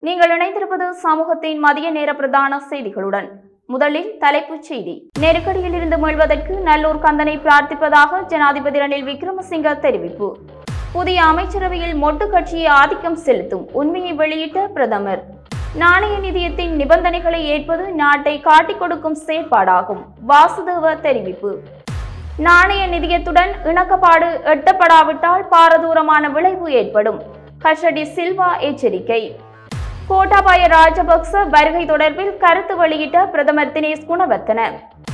நீங்கள் இணைந்திருப்பது சமூகத்தின் மதிய நேர பிரதான செய்திகளுடன் முதலில் தலைப்புச் செய்தி நெருக்கடியில் இருந்து மீள்வதற்கு நல்லூர் கந்தனை பிரார்த்திப்பதாக ஜனாதிபதி ரணில் விக்ரமசிங்க தெரிவிப்பு புதிய அமைச்சரவையில் மொட்டு கட்சியை ஆதிக்கம் செலுத்தும் உண்மையை வெளியிட்ட பிரதமர் நாணய நிதியத்தின் நிபந்தனைகளை ஏற்பது நாட்டை காட்டிக் கொடுக்கும் செயற்பாடாகும் வாசுதேவ தெரிவிப்பு நாணய நிதியத்துடன் இணக்கப்பாடு எட்டப்படாவிட்டால் பாரதூரமான விளைவு ஏற்படும் ஹர்ஷடி சில்வா எச்சரிக்கை கோட்டாபாய ராஜபக்ச வருகை தொடர்பில் கருத்து வெளியிட்ட பிரதமர் தினேஷ் குணவர்த்தன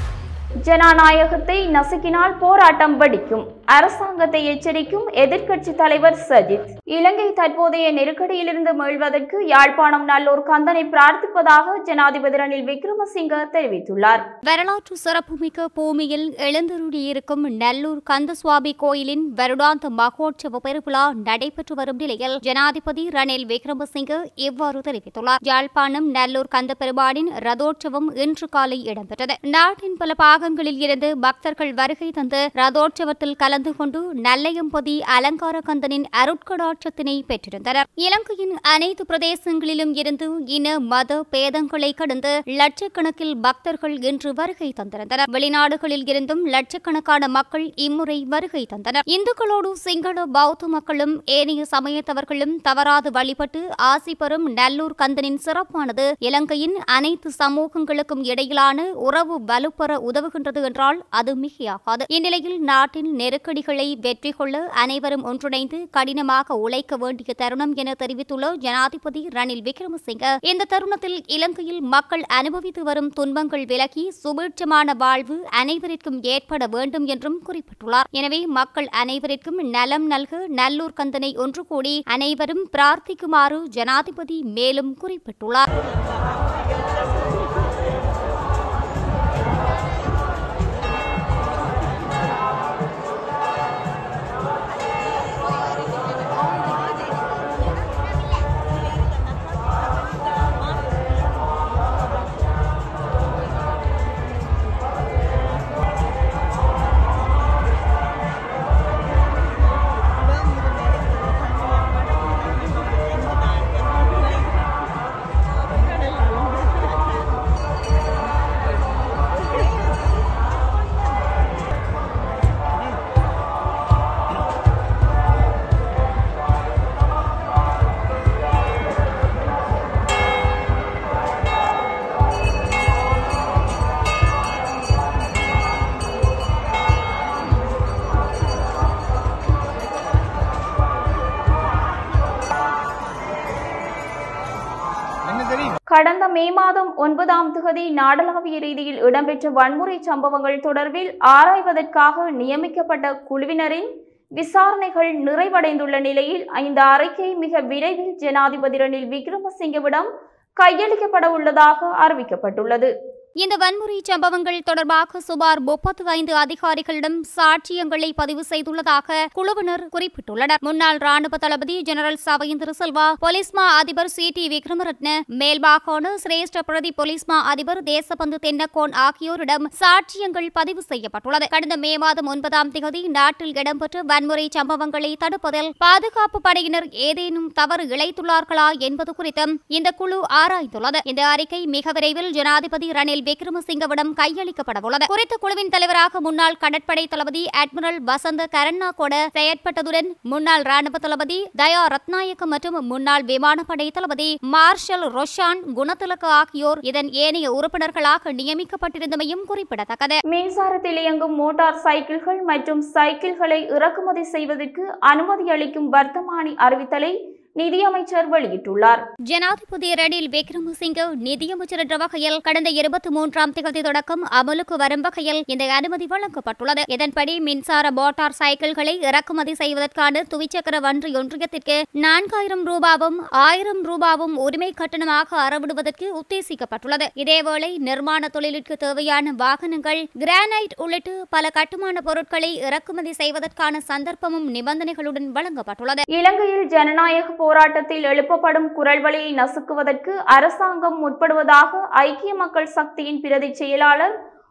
ஜனநாயகத்தை நசுக்கினால் போராட்டம் வெடிக்கும் அரசாங்கத்தை எச்சரிக்கும் எதிர்க்கட்சி தலைவர் சஜித் இலங்கை தற்போதைய நெருக்கடியிலிருந்து மீள்வதற்கு யாழ்ப்பாணம் நல்லூர் கந்தனை பிரார்த்திப்பதாக ஜனாதிபதி ரணில் விக்ரமசிங்க தெரிவித்துள்ளார் வரலாற்று சிறப்புமிக்க பூமியில் எழுந்தருளியிருக்கும் நல்லூர் கந்தசுவாமி கோயிலின் வருடாந்த மகோற்சவ பெருவிழா நடைபெற்று வரும் நிலையில் ஜனாதிபதி ரணில் விக்ரமசிங்க இவ்வாறு தெரிவித்துள்ளார் யாழ்ப்பாணம் நல்லூர் கந்த பெருமானின் ரதோற்சவம் இன்று காலை இடம்பெற்றது நாட்டின் பல பாகங்களில் இருந்து பக்தர்கள் வருகை தந்து ரதோற்சவத்தில் கலந்து கொண்டு நல்லையம்பதி அலங்கார கந்தனின் அருட்கடாட்சத்தினை பெற்றிருந்தனர் இலங்கையின் அனைத்து பிரதேசங்களிலும் இருந்து இன மத பேதங்களை கடந்து லட்சக்கணக்கில் பக்தர்கள் இன்று வருகை தந்திருந்தனர் வெளிநாடுகளில் இருந்தும் லட்சக்கணக்கான மக்கள் இம்முறை வருகை தந்தனர் இந்துக்களோடு சிங்கள பௌத்த மக்களும் ஏனைய சமயத்தவர்களும் தவறாது வழிபட்டு ஆசி பெறும் நல்லூர் கந்தனின் சிறப்பானது இலங்கையின் அனைத்து சமூகங்களுக்கும் இடையிலான உறவு வலுப்பெற உதவுகின்றது என்றால் அது மிகையாகாது இந்நிலையில் நாட்டின் நெருக்கடிகளை வெற்றி கொள்ள அனைவரும் ஒன்றிணைந்து கடினமாக உழைக்க வேண்டிய தருணம் என தெரிவித்துள்ள ஜனாதிபதி ரணில் விக்ரமசிங்க இந்த தருணத்தில் இலங்கையில் மக்கள் அனுபவித்து வரும் துன்பங்கள் விலகி சுபீட்சமான வாழ்வு அனைவருக்கும் ஏற்பட வேண்டும் என்றும் குறிப்பிட்டுள்ளார் எனவே மக்கள் அனைவருக்கும் நலம் நல்க நல்லூர் கந்தனை ஒன்று கூடி அனைவரும் பிரார்த்திக்குமாறு ஜனாதிபதி மேலும் குறிப்பிட்டுள்ளார் என்ன தெரியும் கடந்த மே மாதம் ஒன்பதாம் திகதி நாடளாவிய ரீதியில் இடம்பெற்ற வன்முறை சம்பவங்கள் தொடர்பில் ஆராய்வதற்காக நியமிக்கப்பட்ட குழுவினரின் விசாரணைகள் நிறைவடைந்துள்ள நிலையில் இந்த அறிக்கை மிக விரைவில் ஜனாதிபதி ரணில் விக்ரமசிங்கவிடம் கையளிக்கப்பட உள்ளதாக அறிவிக்கப்பட்டுள்ளது இந்த வன்முறை சம்பவங்கள் தொடர்பாக சுமார் முப்பத்து ஐந்து அதிகாரிகளிடம் சாட்சியங்களை பதிவு செய்துள்ளதாக குழுவினர் குறிப்பிட்டுள்ளனர் முன்னாள் ராணுவ தளபதி ஜெனரல் சவேந்திர சில்வா பொலிஸ்மா அதிபர் சி டி விக்ரமரத்ன மேல்மாகாண சிரேஷ்ட பிரதி பொலிஸ்மா அதிபர் தேசபந்து தென்னக்கோன் ஆகியோரிடம் சாட்சியங்கள் பதிவு செய்யப்பட்டுள்ளது கடந்த மே மாதம் ஒன்பதாம் தேதி நாட்டில் இடம்பெற்ற வன்முறை சம்பவங்களை தடுப்பதில் பாதுகாப்பு படையினர் ஏதேனும் தவறு இழைத்துள்ளார்களா என்பது குறித்தும் இந்த குழு ஆராய்ந்துள்ளது இந்த அறிக்கை மிக விரைவில் ஜனாதிபதி ரணில் விக்ரமசிங்கவிடம் கையளிக்கப்படவுள்ளது குறித்த குழுவின் தலைவராக முன்னாள் கடற்படை தளபதி அட்மிரல் வசந்த கரண்ணாகொட செயற்பட்டதுடன் முன்னாள் ராணுவ தளபதி தயா ரத்நாயக்க மற்றும் முன்னாள் விமானப்படை தளபதி மார்ஷல் ரொஷான் குணதிலக ஆகியோர் இதன் ஏனைய உறுப்பினர்களாக நியமிக்கப்பட்டிருந்தமையும் குறிப்பிடத்தக்கது மின்சாரத்தில் இயங்கும் மோட்டார் சைக்கிள்கள் மற்றும் சைக்கிள்களை இறக்குமதி செய்வதற்கு அனுமதி அளிக்கும் வர்த்தமானி அறிவித்தலை நிதியமைச்சர் வெளியிட்டுள்ளார் ஜனாதிபதி ரணில் விக்ரமசிங்க நிதியமைச்சர் என்ற வகையில் கடந்த இருபத்தி மூன்றாம் தேதி தொடக்கம் அமலுக்கு வரும் வகையில் இந்த அனுமதி வழங்கப்பட்டுள்ளது இதன்படி மின்சார மோட்டார் சைக்கிள்களை இறக்குமதி செய்வதற்கான துவிச்சக்கர வன்றி ஒன்றியத்திற்கு நான்காயிரம் ரூபாவும் ஆயிரம் ரூபாவும் உரிமை கட்டணமாக அறவிடுவதற்கு உத்தேசிக்கப்பட்டுள்ளது இதேவேளை நிர்மாண தொழிலுக்கு தேவையான வாகனங்கள் கிரானைட் உள்ளிட்ட பல கட்டுமான பொருட்களை இறக்குமதி செய்வதற்கான சந்தர்ப்பமும் நிபந்தனைகளுடன் வழங்கப்பட்டுள்ளது இலங்கையில் ஜனநாயக போராட்டத்தில் எழுப்பப்படும் குரல் வழியை நசுக்குவதற்கு அரசாங்கம் முற்படுவதாக ஐக்கிய மக்கள் சக்தியின் பிரதி செயலாளர்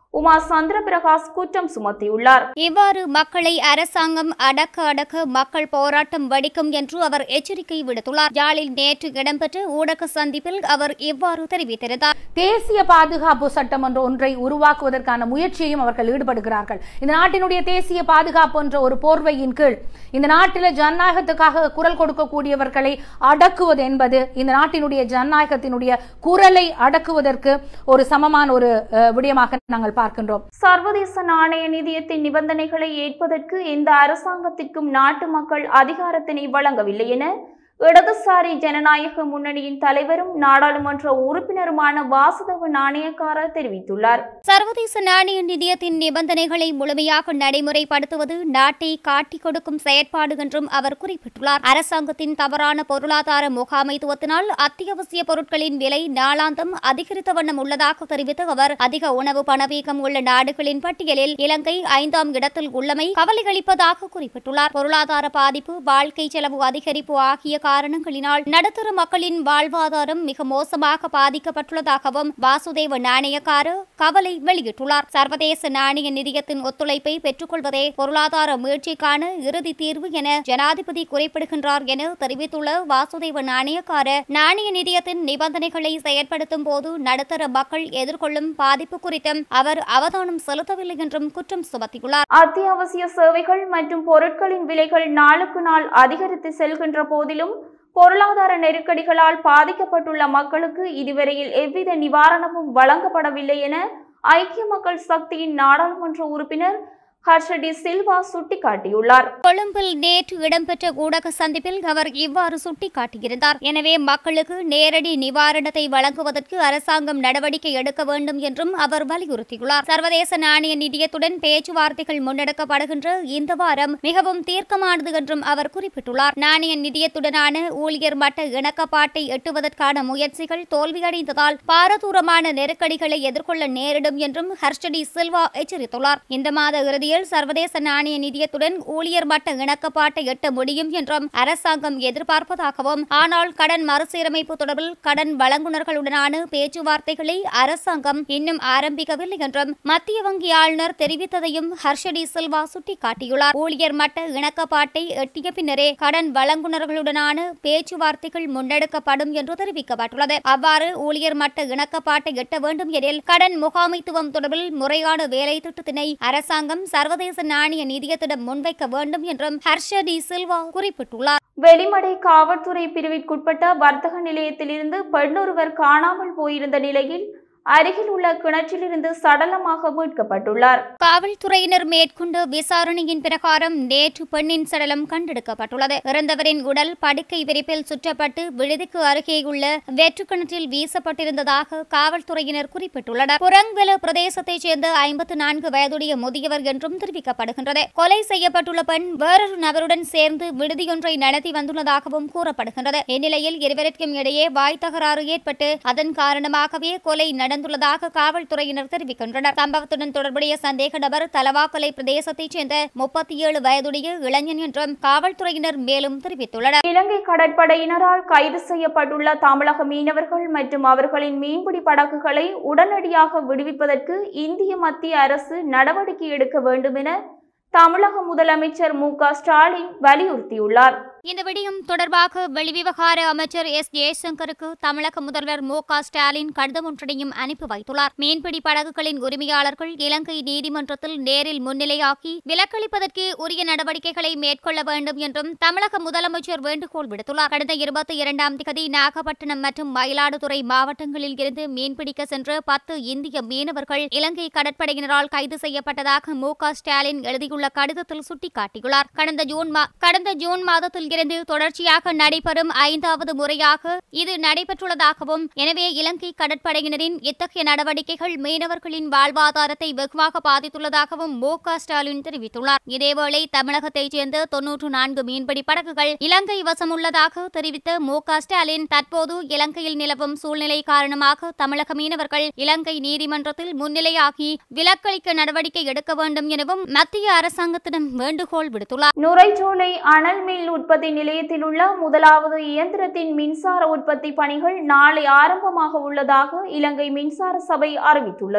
உமா சந்திரபிரகாஷ் குற்றம் சுமத்தியுள்ளார் இவ்வாறு மக்களை அரசாங்கம் அடக்க அடக்க மக்கள் போராட்டம் வெடிக்கும் என்று அவர் எச்சரிக்கை விடுத்துள்ளார் யாழில் நேற்று இடம்பெற்ற ஊடக சந்திப்பில் அவர் இவ்வாறு தெரிவித்திருந்தார் தேசிய பாதுகாப்பு சட்டம் என்ற ஒன்றை உருவாக்குவதற்கான முயற்சியையும் அவர்கள் ஈடுபடுகிறார்கள் இந்த நாட்டினுடைய தேசிய பாதுகாப்பு என்ற ஒரு போர்வையின் கீழ் இந்த நாட்டில் ஜனநாயகத்துக்காக குரல் கொடுக்கக்கூடியவர்களை அடக்குவது என்பது இந்த நாட்டினுடைய ஜனநாயகத்தினுடைய குரலை அடக்குவதற்கு ஒரு சமமான ஒரு அஹ், விடயமாக நாங்கள் பார்க்கின்றோம் சர்வதேச நாணய நிதியத்தின் நிபந்தனைகளை ஏற்பதற்கு எந்த அரசாங்கத்திற்கும் நாட்டு மக்கள் அதிகாரத்தினை வழங்கவில்லை என இடதுசாரி ஜனநாயக முன்னணியின் தலைவரும் நாடாளுமன்ற உறுப்பினருமான வாசுதவ நாணயக்கார தெரிவித்துள்ளார் சர்வதேச நாணய நிதியத்தின் நிபந்தனைகளை முழுமையாக நடைமுறைப்படுத்துவது நாட்டை காட்டிக் கொடுக்கும் செயற்பாடு என்றும் அவர் குறிப்பிட்டுள்ளார் அரசாங்கத்தின் தவறான பொருளாதார முகாமைத்துவத்தினால் அத்தியாவசிய பொருட்களின் விலை நாளாந்தம் அதிகரித்த வண்ணம் உள்ளதாக தெரிவித்த அவர் அதிக உணவு பணவீக்கம் உள்ள நாடுகளின் பட்டியலில் இலங்கை ஐந்தாம் இடத்தில் உள்ளமை கவலையளிப்பதாக குறிப்பிட்டுள்ளார் பொருளாதார பாதிப்பு வாழ்க்கை செலவு அதிகரிப்பு ஆகிய காரணங்களினால் நடுத்தர மக்களின் வாழ்வாதாரம் மிக மோசமாக பாதிக்கப்பட்டுள்ளதாகவும் வாசுதேவ நாணயக்கார கவலை வெளியிட்டுள்ளார் சர்வதேச நாணய நிதியத்தின் ஒத்துழைப்பை பெற்றுக்கொள்வதே பொருளாதார மீழ்ச்சிக்கான இறுதி தீர்வு என ஜனாதிபதி குறிப்பிடுகின்றார் என தெரிவித்துள்ள வாசுதேவ நாணயக்கார நாணய நிதியத்தின் நிபந்தனைகளை செயற்படுத்தும் போது நடுத்தர மக்கள் எதிர்கொள்ளும் பாதிப்பு குறித்தும் அவர் அவதானம் செலுத்தவில்லை என்றும் குற்றம் சுமத்தியுள்ளார் அத்தியாவசிய சேவைகள் மற்றும் பொருட்களின் விலைகள் நாளுக்கு நாள் அதிகரித்து செல்கின்ற போதிலும் பொருளாதார நெருக்கடிகளால் பாதிக்கப்பட்டுள்ள மக்களுக்கு இதுவரையில் எவ்வித நிவாரணமும் வழங்கப்படவில்லை என ஐக்கிய மக்கள் சக்தியின் நாடாளுமன்ற உறுப்பினர் ஹர்ஷடி சில்வா சுட்டிக்காட்டியுள்ளார் கொழும்பில் நேற்று இடம்பெற்ற ஊடக சந்திப்பில் அவர் இவ்வாறு சுட்டிக்காட்டியிருந்தார் எனவே மக்களுக்கு நேரடி நிவாரணத்தை வழங்குவதற்கு அரசாங்கம் நடவடிக்கை எடுக்க வேண்டும் என்றும் அவர் வலியுறுத்தியுள்ளார் சர்வதேச நாணய நிதியத்துடன் பேச்சுவார்த்தைகள் முன்னெடுக்கப்படுகின்ற இந்த வாரம் மிகவும் தீர்க்கமானது என்றும் அவர் குறிப்பிட்டுள்ளார் நாணய நிதியத்துடனான ஊழியர் மட்ட இணக்கப்பாட்டை எட்டுவதற்கான முயற்சிகள் தோல்வியடைந்ததால் பாரதூரமான நெருக்கடிகளை எதிர்கொள்ள நேரிடும் என்றும் ஹர்ஷடி சில்வா எச்சரித்துள்ளார் இந்த மாத இறுதியில் சர்வதேச நாணய நிதியத்துடன் ஊழியர் மட்ட இணக்கப்பாட்டை எட்ட முடியும் என்றும் அரசாங்கம் எதிர்பார்ப்பதாகவும் ஆனால் கடன் மறுசீரமைப்பு தொடர்பில் கடன் வழங்குனர்களுடனான பேச்சுவார்த்தைகளை அரசாங்கம் இன்னும் ஆரம்பிக்கவில்லை என்றும் மத்திய வங்கி ஆளுநர் தெரிவித்ததையும் ஹர்ஷடி சில்வா சுட்டிக்காட்டியுள்ளார் ஊழியர் மட்ட இணக்கப்பாட்டை எட்டிய பின்னரே கடன் வழங்குனர்களுடனான பேச்சுவார்த்தைகள் முன்னெடுக்கப்படும் என்று தெரிவிக்கப்பட்டுள்ளது அவ்வாறு ஊழியர் மட்ட இணக்கப்பாட்டை எட்ட வேண்டும் எனில் கடன் முகாமைத்துவம் தொடர்பில் முறையான வேலை திட்டத்தினை அரசாங்கம் சர்வதேச நாணய நிதியத்திடம் முன்வைக்க வேண்டும் என்றும் ஹர்ஷ டி சில்வா குறிப்பிட்டுள்ளார் வெளிமடை காவல்துறை பிரிவிற்குட்பட்ட வர்த்தக நிலையத்திலிருந்து பெண்ணொருவர் காணாமல் போயிருந்த நிலையில் அருகில் உள்ள கிணற்றிலிருந்து சடலமாக மீட்கப்பட்டுள்ளார் காவல்துறையினர் மேற்கொண்ட விசாரணையின் பிரகாரம் நேற்று பெண்ணின் சடலம் கண்டெடுக்கப்பட்டுள்ளது இறந்தவரின் உடல் படுக்கை விரிப்பில் சுற்றப்பட்டு விடுதிக்கு அருகேயுள்ள வெற்று கிணற்றில் வீசப்பட்டிருந்ததாக காவல்துறையினர் குறிப்பிட்டுள்ளனர் புறங்கல பிரதேசத்தைச் சேர்ந்த ஐம்பத்து நான்கு வயதுடைய முதியவர் என்றும் தெரிவிக்கப்படுகின்றது கொலை செய்யப்பட்டுள்ள பெண் வேறொரு நபருடன் சேர்ந்து விடுதியொன்றை நடத்தி வந்துள்ளதாகவும் கூறப்படுகின்றது இந்நிலையில் இருவருக்கும் இடையே வாய் தகராறு ஏற்பட்டு அதன் காரணமாகவே கொலை நடந்துள்ளதாக காவல்துறையினர் தெரிவிக்கின்றனர் சம்பவத்துடன் தொடர்புடைய சந்தேக நபர் தலவாக்கலை பிரதேசத்தைச் சேர்ந்த முப்பத்தி ஏழு வயதுடைய இளைஞன் என்றும் காவல்துறையினர் மேலும் தெரிவித்துள்ளனர் இலங்கை கடற்படையினரால் கைது செய்யப்பட்டுள்ள தமிழக மீனவர்கள் மற்றும் அவர்களின் மீன்பிடி படகுகளை உடனடியாக விடுவிப்பதற்கு இந்திய மத்திய அரசு நடவடிக்கை எடுக்க வேண்டும் என தமிழக முதலமைச்சர் மு க ஸ்டாலின் வலியுறுத்தியுள்ளார் இந்த விடயம் தொடர்பாக வெளிவிவகார அமைச்சர் எஸ் ஜெயசங்கருக்கு தமிழக முதல்வர் மு க ஸ்டாலின் கடிதம் ஒன்றையும் அனுப்பி வைத்துள்ளார் மீன்பிடி படகுகளின் உரிமையாளர்கள் இலங்கை நீதிமன்றத்தில் நேரில் முன்னிலையாக்கி விலக்களிப்பதற்கு உரிய நடவடிக்கைகளை மேற்கொள்ள வேண்டும் என்றும் தமிழக முதலமைச்சர் வேண்டுகோள் விடுத்துள்ளார் கடந்த இருபத்தி இரண்டாம் திகதி நாகப்பட்டினம் மற்றும் மயிலாடுதுறை மாவட்டங்களில் இருந்து மீன்பிடிக்க சென்ற பத்து இந்திய மீனவர்கள் இலங்கை கடற்படையினரால் கைது செய்யப்பட்டதாக மு க ஸ்டாலின் எழுதியுள்ள கடிதத்தில் சுட்டிக்காட்டியுள்ளார் கடந்த ஜூன் மா- கடந்த ஜூன் மாதத்தில் இருந்து தொடர்ச்சியாக நடைபெறும் ஐந்தாவது முறையாக இது நடைபெற்றுள்ளதாகவும் எனவே இலங்கை கடற்படையினரின் இத்தகைய நடவடிக்கைகள் மீனவர்களின் வாழ்வாதாரத்தை வெகுவாக பாதித்துள்ளதாகவும் மு க ஸ்டாலின் தெரிவித்துள்ளார் இதேவேளை தமிழகத்தைச் சேர்ந்த தொன்னூற்று நான்கு மீன்பிடி படகுகள் இலங்கை வசம் உள்ளதாக தெரிவித்த மு க ஸ்டாலின் தற்போது இலங்கையில் நிலவும் சூழ்நிலை காரணமாக தமிழக மீனவர்கள் இலங்கை நீதிமன்றத்தில் முன்னிலையாகி விலக்களிக்க நடவடிக்கை எடுக்க வேண்டும் எனவும் மத்திய அரசாங்கத்திடம் வேண்டுகோள் விடுத்துள்ளார் நுரைச்சோலை அனல் மில் உற்பத்தி நிலையத்தில் உள்ள முதலாவது இயந்திரத்தின் மின்சார உற்பத்தி பணிகள் நாளை ஆரம்பமாக உள்ளதாக இலங்கை மின்சார சபை அறிவித்துள்ளது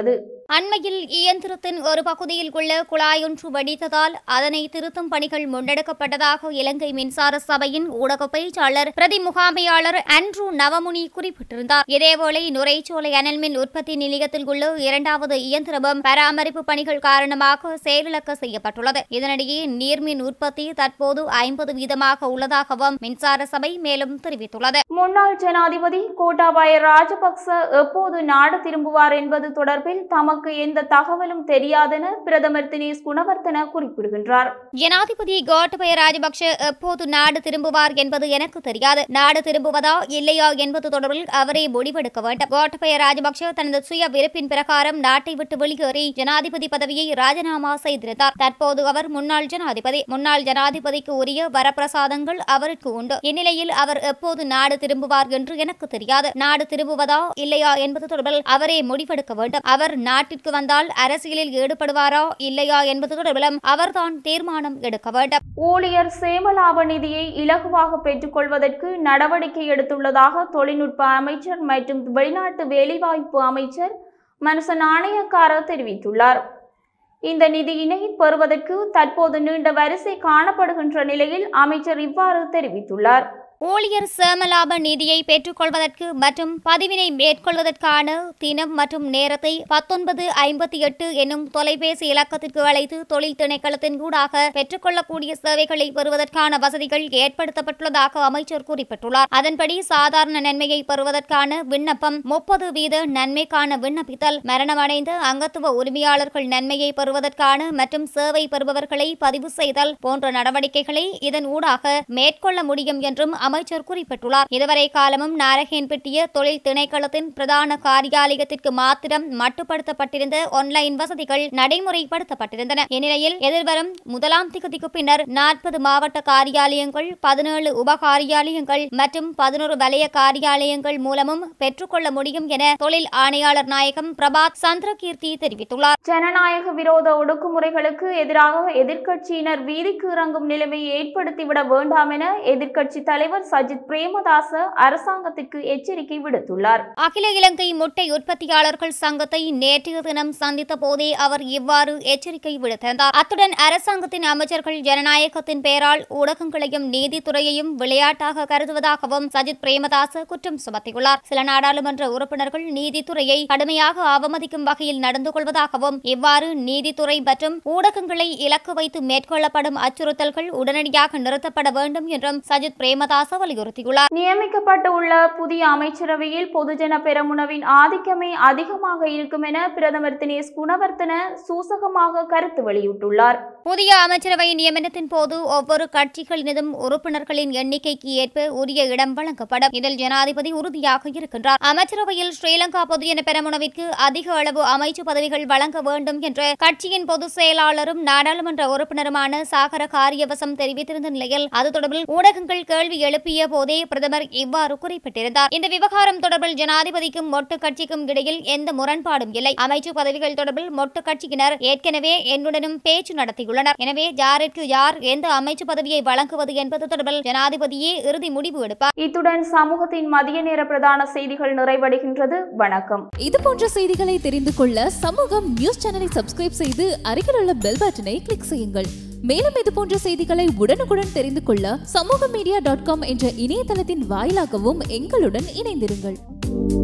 அண்மையில் இயந்திரத்தின் ஒரு பகுதியில் உள்ள குழாயொன்று வெடித்ததால் அதனை திருத்தும் பணிகள் முன்னெடுக்கப்பட்டதாக இலங்கை மின்சார சபையின் ஊடக பேச்சாளர் பிரதி முகாமையாளர் அன்ட்ரூ நவமுனி குறிப்பிட்டிருந்தார் இதேவேளை நுரைச்சோலை அனல் மின் உற்பத்தி நிலையத்தில் உள்ள இரண்டாவது இயந்திரமும் பராமரிப்பு பணிகள் காரணமாக செயலிழக்க செய்யப்பட்டுள்ளது இதனிடையே நீர்மின் உற்பத்தி தற்போது ஐம்பது வீதமாக உள்ளதாகவும் மின்சார சபை மேலும் தெரிவித்துள்ளது முன்னாள் ஜனாதிபதி கோட்டாபாய ராஜபக்ச எப்போது நாடு திரும்புவார் என்பது தொடர்பில் தமக்கு எந்த தகவலும் தெரியாதென பிரதமர் தினேஷ் குணவர்த்தன குறிப்பிடுகின்றார் ஜனாதிபதி கோட்டபய ராஜபக்ஷ எப்போது நாடு திரும்புவார் என்பது எனக்கு தெரியாது நாடு திரும்புவதா இல்லையா என்பது தொடர்பில் அவரே முடிவெடுக்க வேண்டும் கோட்டபய ராஜபக்ஷ தனது சுய விருப்பின் பிரகாரம் நாட்டை விட்டு வெளியேறி ஜனாதிபதி பதவியை ராஜினாமா செய்திருந்தார் தற்போது அவர் முன்னாள் ஜனாதிபதி முன்னாள் ஜனாதிபதிக்கு உரிய வரப்பிரசாதங்கள் அவருக்கு உண்டு இந்நிலையில் அவர் எப்போது நாடு திரும்புவார் என்று எனக்கு தெரியாது நாடு திரும்புவதா இல்லையா என்பது தொடர்பில் அவரே முடிவெடுக்க வேண்டும் அவர் நாட்டிற்கு வந்தால் அரசியலில் ஈடுபடுவாரா இல்லையா என்பது தொடர்பிலும் அவர்தான் தீர்மானம் எடுக்க வேண்டும் ஊழியர் சேமலாப நிதியை இலகுவாக பெற்றுக்கொள்வதற்கு நடவடிக்கை எடுத்துள்ளதாக தொழில்நுட்ப அமைச்சர் மற்றும் வெளிநாட்டு வேலைவாய்ப்பு அமைச்சர் மனுச நாணயக்கார தெரிவித்துள்ளார் இந்த நிதியினை பெறுவதற்கு தற்போது நீண்ட வரிசை காணப்படுகின்ற நிலையில் அமைச்சர் இவ்வாறு தெரிவித்துள்ளார் ஊழியர் சேமலாப நிதியை பெற்றுக்கொள்வதற்கு மற்றும் பதிவினை மேற்கொள்வதற்கான தினம் மற்றும் நேரத்தை பத்தொன்பது ஐம்பத்தி எட்டு என்னும் தொலைபேசி இலக்கத்திற்கு அழைத்து தொழில் திணைக்களத்தின் ஊடாக பெற்றுக்கொள்ளக்கூடிய சேவைகளை பெறுவதற்கான வசதிகள் ஏற்படுத்தப்பட்டுள்ளதாக அமைச்சர் குறிப்பிட்டுள்ளார் அதன்படி சாதாரண நன்மையை பெறுவதற்கான விண்ணப்பம் முப்பது வீத நன்மைக்கான விண்ணப்பித்தல் மரணமடைந்த அங்கத்துவ உரிமையாளர்கள் நன்மையை பெறுவதற்கான மற்றும் சேவை பெறுபவர்களை பதிவு செய்தல் போன்ற நடவடிக்கைகளை இதன் ஊடாக மேற்கொள்ள முடியும் என்றும் அமைச்சர் குறிப்பிட்டுள்ளார் இதுவரை காலமும் நாரகேன்பட்டிய தொழில் திணைக்களத்தின் பிரதான காரியாலயத்திற்கு மாத்திரம் மட்டுப்படுத்தப்பட்டிருந்த ஆன்லைன் வசதிகள் நடைமுறைப்படுத்தப்பட்டிருந்தன இந்நிலையில் எதிர்வரும் முதலாம் திகதிக்கு பின்னர் நாற்பது மாவட்ட காரியாலயங்கள் பதினேழு உப காரியாலயங்கள் மற்றும் பதினோரு வலய காரியாலயங்கள் மூலமும் பெற்றுக்கொள்ள முடியும் என தொழில் ஆணையாளர் நாயகம் பிரபாத் சந்திரகீர்த்தி தெரிவித்துள்ளார் ஜனநாயக விரோத ஒடுக்குமுறைகளுக்கு எதிராக எதிர்க்கட்சியினர் வீதிக்கு இறங்கும் நிலைமையை ஏற்படுத்திவிட வேண்டாம் என எதிர்க்கட்சி தலைவர் சஜித் பிரேமதாச அரசாங்கத்திற்கு எச்சரிக்கை விடுத்துள்ளார் அகில இலங்கை முட்டை உற்பத்தியாளர்கள் சங்கத்தை நேற்றைய தினம் சந்தித்த போதே அவர் இவ்வாறு எச்சரிக்கை விடுத்திருந்தார் அத்துடன் அரசாங்கத்தின் அமைச்சர்கள் ஜனநாயகத்தின் பெயரால் ஊடகங்களையும் நீதித்துறையையும் விளையாட்டாக கருதுவதாகவும் சஜித் பிரேமதாச குற்றம் சுமத்தியுள்ளார் சில நாடாளுமன்ற உறுப்பினர்கள் நீதித்துறையை கடுமையாக அவமதிக்கும் வகையில் நடந்து கொள்வதாகவும் இவ்வாறு நீதித்துறை மற்றும் ஊடகங்களை இலக்கு வைத்து மேற்கொள்ளப்படும் அச்சுறுத்தல்கள் உடனடியாக நிறுத்தப்பட வேண்டும் என்றும் சஜித் பிரேமதாச வலியுறுத்தியுள்ளார் நியமிக்கப்பட்டு உள்ள புதிய அமைச்சரவையில் பொதுஜன பெரமுனவின் ஆதிக்கமே அதிகமாக இருக்கும் என பிரதமர் தினேஷ் குணவர்த்தன சூசகமாக கருத்து வெளியிட்டுள்ளார் புதிய அமைச்சரவை நியமனத்தின் போது ஒவ்வொரு கட்சிகளினதும் உறுப்பினர்களின் எண்ணிக்கைக்கு ஏற்ப உரிய இடம் வழங்கப்படும் இதில் ஜனாதிபதி உறுதியாக இருக்கின்றார் அமைச்சரவையில் ஸ்ரீலங்கா பொதுஜன பெரமுனவிற்கு அதிக அளவு அமைச்சு பதவிகள் வழங்க வேண்டும் என்ற கட்சியின் பொதுச் செயலாளரும் நாடாளுமன்ற உறுப்பினருமான சாகர காரியவசம் தெரிவித்திருந்த நிலையில் அது தொடர்பில் ஊடகங்கள் கேள்வி எழுப்பிய போதே பிரதமர் இவ்வாறு குறிப்பிட்டிருந்தார் இந்த விவகாரம் தொடர்பில் ஜனாதிபதிக்கும் மொட்டு கட்சிக்கும் இடையில் எந்த முரண்பாடும் இல்லை அமைச்சு பதவிகள் தொடர்பில் மொட்டு கட்சியினர் ஏற்கனவே என்னுடனும் பேச்சு நடத்தியுள்ளனர் எனவே யாருக்கு யார் எந்த அமைச்சு பதவியை வழங்குவது என்பது தொடர்பில் ஜனாதிபதியே இறுதி முடிவு எடுப்பார் இத்துடன் சமூகத்தின் மதிய நேர பிரதான செய்திகள் நிறைவடைகின்றது வணக்கம் இது போன்ற செய்திகளை தெரிந்து கொள்ள சமூகம் நியூஸ் சேனலை சப்ஸ்கிரைப் செய்து அருகில் உள்ள பெல் பட்டனை கிளிக் செய்யுங்கள் மேலும் இது போன்ற செய்திகளை உடனுக்குடன் தெரிந்து கொள்ள சமூக மீடியா டாட் காம் என்ற இணையதளத்தின் வாயிலாகவும் எங்களுடன் இணைந்திருங்கள்